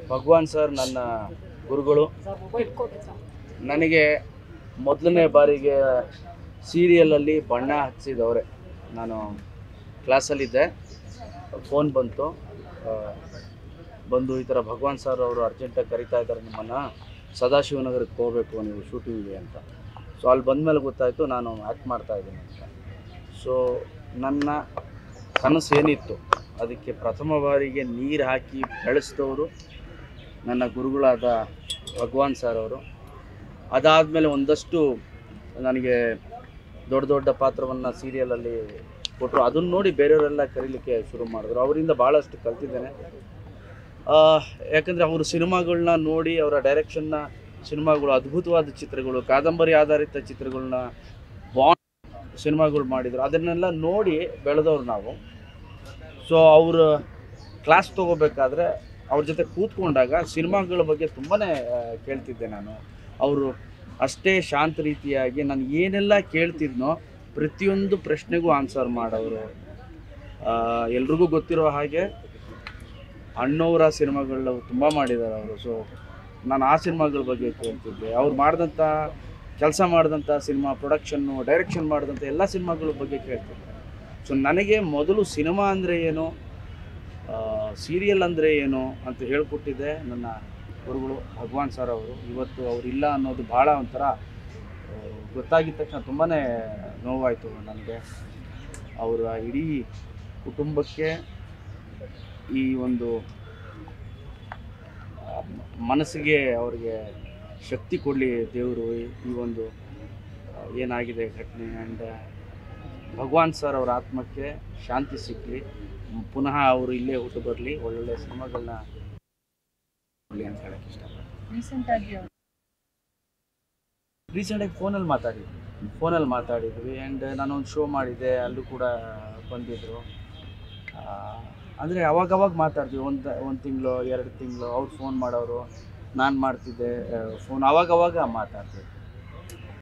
ಭಗವಾನ್ sir ನನ್ನ ಗುರುಗಳು ನನಗೆ ಮೊದಲನೇ ಬಾರಿಗೆ ಸೀರಿಯಲಲ್ಲಿ ಬಣ್ಣ ಹಚ್ಚಿದವ್ರೆ ನಾನು ಕ್ಲಾಸಲ್ಲಿದ್ದೆ ಫೋನ್ ಬಂತು ಆ, ಬಂದು ಈ ಥರ ಭಗವಾನ್ ಸರ್ ಅವರು ಅರ್ಜೆಂಟಾಗಿ ಕರಿತಾ ಇದ್ದಾರೆ ನಿಮ್ಮನ್ನು ಸದಾಶಿವನಗರಕ್ಕೆ ಹೋಗಬೇಕು ನೀವು ಶೂಟಿಂಗ್ಗೆ ಅಂತ ಸೊ ಅಲ್ಲಿ ಬಂದಮೇಲೆ ಗೊತ್ತಾಯಿತು ನಾನು ಆ್ಯಕ್ಟ್ ಮಾಡ್ತಾ ಇದ್ದೀನಿ ಅಂತ ಸೊ ನನ್ನ ಕನಸು ಏನಿತ್ತು ಅದಕ್ಕೆ ಪ್ರಥಮ ಬಾರಿಗೆ ನೀರು ಹಾಕಿ ಬೆಳೆಸಿದವರು ನನ್ನ ಗುರುಗಳಾದ ಭಗವಾನ್ ಸರ್ ಅವರು ಅದಾದಮೇಲೆ ಒಂದಷ್ಟು ನನಗೆ ದೊಡ್ಡ ದೊಡ್ಡ ಪಾತ್ರವನ್ನು ಸೀರಿಯಲಲ್ಲಿ ಕೊಟ್ಟರು ಅದನ್ನು ನೋಡಿ ಬೇರೆಯವರೆಲ್ಲ ಕರೀಲಿಕ್ಕೆ ಶುರು ಮಾಡಿದ್ರು ಅವರಿಂದ ಭಾಳಷ್ಟು ಕಲ್ತಿದ್ದೇನೆ ಆ, ಯಾಕಂದರೆ ಅವರು ಸಿನಿಮಾಗಳನ್ನ ನೋಡಿ ಅವರ ಡೈರೆಕ್ಷನ್ನ ಸಿನಿಮಾಗಳು ಅದ್ಭುತವಾದ ಚಿತ್ರಗಳು ಕಾದಂಬರಿ ಆಧಾರಿತ ಚಿತ್ರಗಳನ್ನ ಬಾಂಡ್ ಸಿನಿಮಾಗಳು ಮಾಡಿದರು ಅದನ್ನೆಲ್ಲ ನೋಡಿ ಬೆಳೆದವ್ರು ನಾವು ಸೊ ಅವರು ಕ್ಲಾಸ್ ತೊಗೋಬೇಕಾದ್ರೆ ಅವ್ರ ಜೊತೆ ಕೂತ್ಕೊಂಡಾಗ ಸಿನಿಮಾಗಳ ಬಗ್ಗೆ ತುಂಬಾ ಕೇಳ್ತಿದ್ದೆ ನಾನು ಅವರು ಅಷ್ಟೇ ಶಾಂತ ರೀತಿಯಾಗಿ ನಾನು ಏನೆಲ್ಲ ಕೇಳ್ತಿದ್ನೋ ಪ್ರತಿಯೊಂದು ಪ್ರಶ್ನೆಗೂ ಆನ್ಸರ್ ಮಾಡೋರು ಎಲ್ರಿಗೂ ಗೊತ್ತಿರೋ ಹಾಗೆ ಅಣ್ಣವರ ಸಿನಿಮಾಗಳು ತುಂಬ ಮಾಡಿದ್ದಾರೆ ಅವರು ಸೊ ನಾನು ಆ ಸಿನಿಮಾಗಳ ಬಗ್ಗೆ ಕೇಳ್ತಿದ್ದೆ ಅವ್ರು ಮಾಡಿದಂಥ ಕೆಲಸ ಮಾಡಿದಂಥ ಸಿನಿಮಾ ಪ್ರೊಡಕ್ಷನ್ನು ಡೈರೆಕ್ಷನ್ ಮಾಡಿದಂಥ ಎಲ್ಲ ಸಿನಿಮಾಗಳ ಬಗ್ಗೆ ಕೇಳ್ತಿದ್ದೆ ಸೊ ನನಗೆ ಮೊದಲು ಸಿನಿಮಾ ಅಂದರೆ ಏನು ಸೀರಿಯಲ್ ಅಂದರೆ ಏನು ಅಂತ ಹೇಳ್ಕೊಟ್ಟಿದ್ದೆ ನನ್ನ ಗುರುಗಳು ಭಗವಾನ್ ಸರ್ ಅವರು ಇವತ್ತು ಅವರಿಲ್ಲ ಅನ್ನೋದು ಭಾಳ ಒಂಥರ ಆ, ಗೊತ್ತಾಗಿದ ತಕ್ಷಣ ತುಂಬಾ ನೋವಾಯಿತು ನನಗೆ ಅವರ ಇಡೀ ಕುಟುಂಬಕ್ಕೆ ಈ ಒಂದು ಆ, ಮ- ಮನಸ್ಸಿಗೆ ಅವರಿಗೆ ಶಕ್ತಿ ಕೊಡಲಿ ದೇವರು ಈ ಒಂದು ಆ, ಏನಾಗಿದೆ ಘಟನೆ ಆ್ಯಂಡ್ ಭಗವಾನ್ ಸರ್ ಅವರ ಆತ್ಮಕ್ಕೆ ಶಾಂತಿ ಸಿಕ್ಕಲಿ ಪುನಃ ಅವರು ಇಲ್ಲೇ ಹುಟ್ಟು ಬರಲಿ ಒಳ್ಳೊಳ್ಳೆ ಸಿನಿಮಾಗಳನ್ನ ಕೊಡಲಿ ಅಂತ ಹೇಳಕ್ಕೆ ಇಷ್ಟಪಡ್ತೀನಿ ರೀಸೆಂಟಾಗಿ ರೀಸೆಂಟಾಗಿ ಫೋನಲ್ಲಿ ಮಾತಾಡಿದ್ವಿ ಫೋನಲ್ಲಿ ಮಾತಾಡಿದ್ವಿ ಆ್ಯಂಡ್ ನಾನೊಂದು ಶೋ ಮಾಡಿದ್ದೆ ಅಲ್ಲೂ ಕೂಡ ಬಂದಿದ್ದರು ಅಂದರೆ ಅವಾಗವಾಗ ಮಾತಾಡ್ತೀವಿ ಒಂದು ಒಂದು ತಿಂಗಳು ಎರಡು ತಿಂಗಳು ಅವ್ರು ಫೋನ್ ಮಾಡೋರು ನಾನು ಮಾಡ್ತಿದ್ದೆ ಫೋನ್ ಅವಾಗವಾಗ ಮಾತಾಡ್ತಿದ್ದೆ